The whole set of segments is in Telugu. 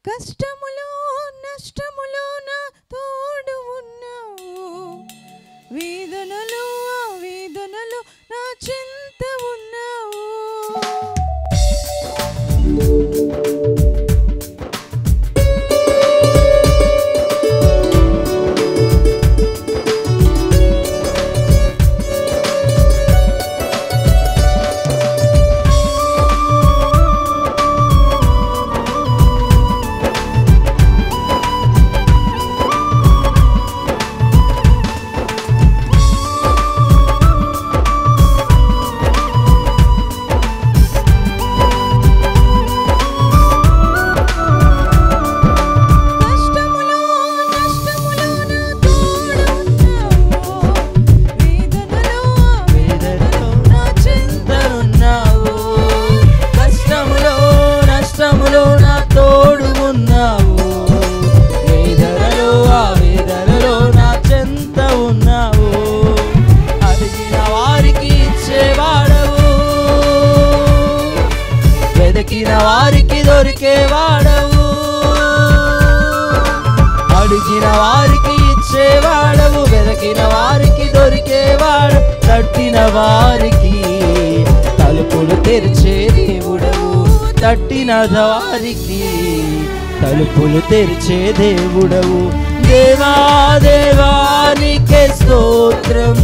కష్టములో నష్టములో నా తోడు ఉన్నావు వేదనలో ఆ వేదనలో నా చింత ఉన్నావు కష్టములో నష్టములో నా తోడు ఉన్నావు వేదనలో ఆ వేదనలో నా చింత ఉన్నావు కష్టములో నష్టములో నా తోడు ఉన్నావు వేదనలో ఆ వేదనలో నా చెంత ఉన్నావు అడిగిన వారికి ఇచ్చేవాడవు వెదకిన వారికి దొరికేవాడవు అడిగిన వారికి ఇచ్చేవాడవు వెదకిన వారికి దొరికేవాడు తట్టిన వారికి తలుపులు తెరిచే దేవుడవు తట్టిన వారికి తలుపులు తెరిచే దేవుడవు దేవా దేవానికే స్తోత్రం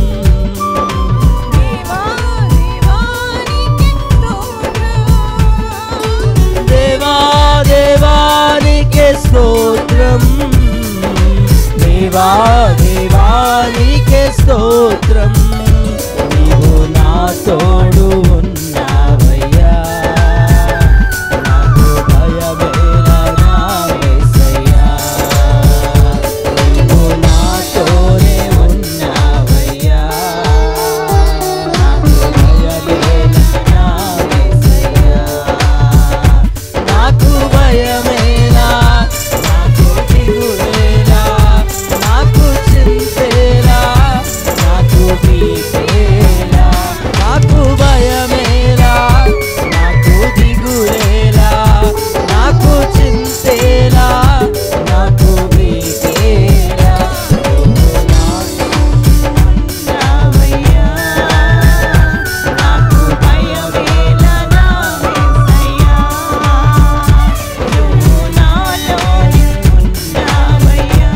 దేవా దేవానికి స్తోత్రం దేవా దేవానికే స్తోత్రం దేవా దేవానికే స్తోత్రం నీవు నా తోడు ఉన్నావయ్యా నాకు భయమేలా నా యేసయ్యా. నీవు నాతోనే ఉన్నావయ్యా నాకు భయమేలా నా యేసయ్యా. నాకు భయమేలా నాకు దిగులేలా నాకు చింతేలా నాకు భీతేలా నాకు భయమేలా నాకు దిగులేలా నాకు చింతేలా నాకు భీతేలా నువ్వు నాకు ఉన్నావయ్యా నాకు భయమేలా నా యేసయ్యా నువ్వు నాలోనే ఉన్నావయ్యా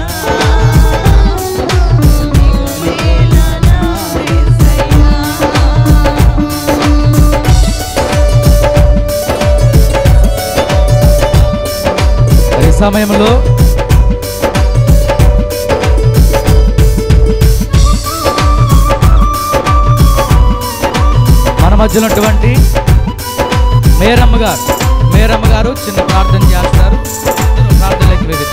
దిగులేలా నా యేసయ్యా ఈ సమయంలో మన మధ్యలో ఉన్నటువంటి మేరమ్మ గారు మేరమ్మ గారు చిన్న ప్రార్థన చేస్తారు అందరూ ప్రార్థనలోకి వెళ్ళి